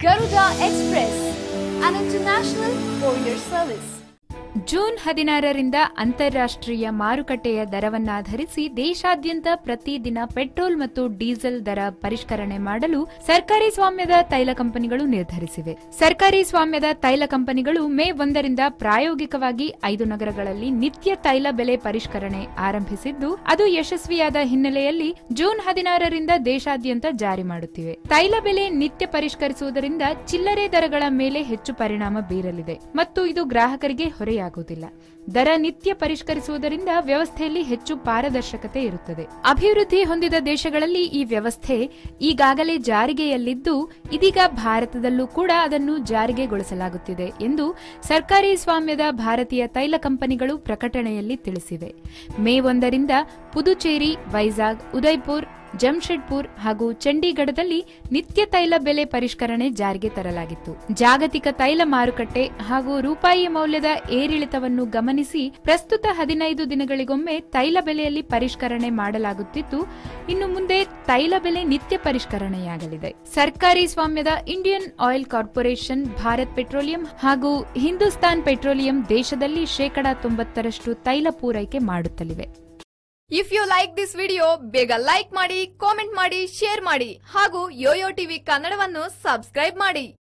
Garuda Express, an international courier service. June ಹದಿನಾರರಿಂದ ಅಂತಾರಾಷ್ಟ್ರೀಯ ಮಾರುಕಟ್ಟೆಯ ದರವನ್ನಾಧರಿಸಿ ದೇಶಾದ್ಯಂತ ಪ್ರತಿದಿನ ಪೆಟ್ರೋಲ್ ಮತ್ತು ಡೀಸೆಲ್ ದರ ಪರಿಷ್ಕರಣೆ ಮಾಡಲು ಸರ್ಕಾರಿ ಸ್ವಾಮ್ಯದ ತೈಲ ಕಂಪನಿಗಳು ನಿರ್ಧರಿಸಿವೆ ಸರ್ಕಾರಿ ಸ್ವಾಮ್ಯದ ತೈಲ ಕಂಪನಿಗಳು ಮೇ ಒಂದರಿಂದ ಪ್ರಾಯೋಗಿಕವಾಗಿ ಐದು ನಗರಗಳಲ್ಲಿ ನಿತ್ಯ ತೈಲ ಬೆಲೆ ಪರಿಷ್ಕರಣೆ ಆರಂಭಿಸಿದ್ದು ಅದು ಯಶಸ್ವಿಯಾದ ಹಿನ್ನೆಲೆಯಲ್ಲಿ ಜೂನ್ ಹದಿನಾರರಿಂದ ದೇಶಾದ್ಯಂತ ಜಾರಿ ಮಾಡುತ್ತಿವೆ ತೈಲ ಬೆಲೆ ನಿತ್ಯ ಪರಿಷ್ಕರಿಸುವುದರಿಂದ ಚಿಲ್ಲರೆ ದರಗಳ ಮೇಲೆ ಹೆಚ್ಚು ಪರಿಣಾಮ ಬೀರಲಿದೆ ಮತ್ತು ಇದು ಗ್ರಾಹಕರಿಗೆ ಹೊರೆಯಾಗುವುದಿಲ್ಲ ದರ ನಿತ್ಯ ಪರಿಷ್ಕರಿಸುವುದರಿಂದ ವ್ಯವಸ್ಥೆಯಲ್ಲಿ ಹೆಚ್ಚು ಪಾರದರ್ಶಕತೆ ಇರುತ್ತದೆ ಅಭಿವೃದ್ಧಿ ಹೊಂದಿದ ದೇಶಗಳಲ್ಲಿ ಈ ವ್ಯವಸ್ಥೆ ಈಗಾಗಲೇ ಜಾರಿಗೆಯಲ್ಲಿದ್ದು ಇದೀಗ ಭಾರತದಲ್ಲೂ ಕೂಡ ಅದನ್ನು ಜಾರಿಗೆಗೊಳಿಸಲಾಗುತ್ತಿದೆ ಎಂದು ಸರ್ಕಾರಿ ಸ್ವಾಮ್ಯದ ಭಾರತೀಯ ತೈಲ ಕಂಪನಿಗಳು ಪ್ರಕಟಣೆಯಲ್ಲಿ ತಿಳಿಸಿವೆ ಮೇ ಒಂದರಿಂದ ಪುದುಚೇರಿ ವೈಜಾಗ್ ಉದಯ್ಪುರ್ ಜಮ್ಶೆಡ್ಪುರ್ ಹಾಗೂ ಚಂಡೀಗಢದಲ್ಲಿ ನಿತ್ಯ ತೈಲ ಬೆಲೆ ಪರಿಷ್ಕರಣೆ ಜಾರಿಗೆ ತರಲಾಗಿತ್ತು ಜಾಗತಿಕ ತೈಲ ಮಾರುಕಟ್ಟೆ ಹಾಗೂ ರೂಪಾಯಿ ಮೌಲ್ಯದ ಏರಿಳಿತವನ್ನು ಗಮನಿಸಿ ಪ್ರಸ್ತುತ ಹದಿನೈದು ದಿನಗಳಿಗೊಮ್ಮೆ ತೈಲ ಬೆಲೆಯಲ್ಲಿ ಪರಿಷ್ಕರಣೆ ಮಾಡಲಾಗುತ್ತಿದ್ದು ಇನ್ನು ಮುಂದೆ ತೈಲ ಬೆಲೆ ನಿತ್ಯ ಪರಿಷ್ಕರಣೆಯಾಗಲಿದೆ ಸರ್ಕಾರಿ ಸ್ವಾಮ್ಯದ Indian oil corporation Bharat petroleum ಹಾಗೂ ಹಿಂದೂಸ್ತಾನ್ ಪೆಟ್ರೋಲಿಯಂ ದೇಶದಲ್ಲಿ ಶೇಕಡಾ ತೊಂಬತ್ತರಷ್ಟು ತೈಲ ಪೂರೈಕೆ ಮಾಡುತ್ತಲಿವೆ if you like this video ಬೇಗ ಲೈಕ್ ಮಾಡಿ ಕಾಮೆಂಟ್ ಮಾಡಿ ಶೇರ್ ಮಾಡಿ ಹಾಗೂ ಯೋಯೋ ಟಿವಿ ಕನ್ನಡವನ್ನು ಸಬ್ಸ್ಕ್ರೈಬ್ ಮಾಡಿ